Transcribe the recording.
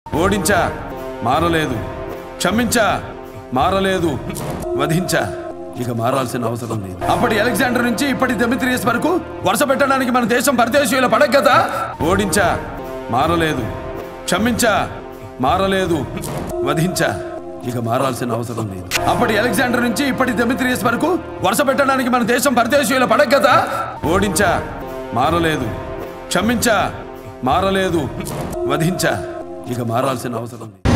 ఓడించా మారలేదు క్షమించా మారలేదు వధించా ఇక మారాల్సిన అవసరం లేదు అప్పటి అలెగ్జాండర్ నుంచి ఇప్పటి దెమిత్రియస్ వరకు వరుస పెట్టడానికి మన దేశం పరదేశీయుల పడక కదా ఓడించా మారలేదు క్షమించా మారలేదు వధించా ఇక మారాల్సిన అవసరం లేదు అప్పటి అలెగ్జాండర్ నుంచి ఇప్పటి దెమిత్రియస్ వరకు వరుస పెట్టడానికి మన దేశం పరదేశీయుల పడక కదా ఓడించా మారలేదు క్షమించా మారలేదు వధించా ఇక మారాల్సిన అవసరం లేదు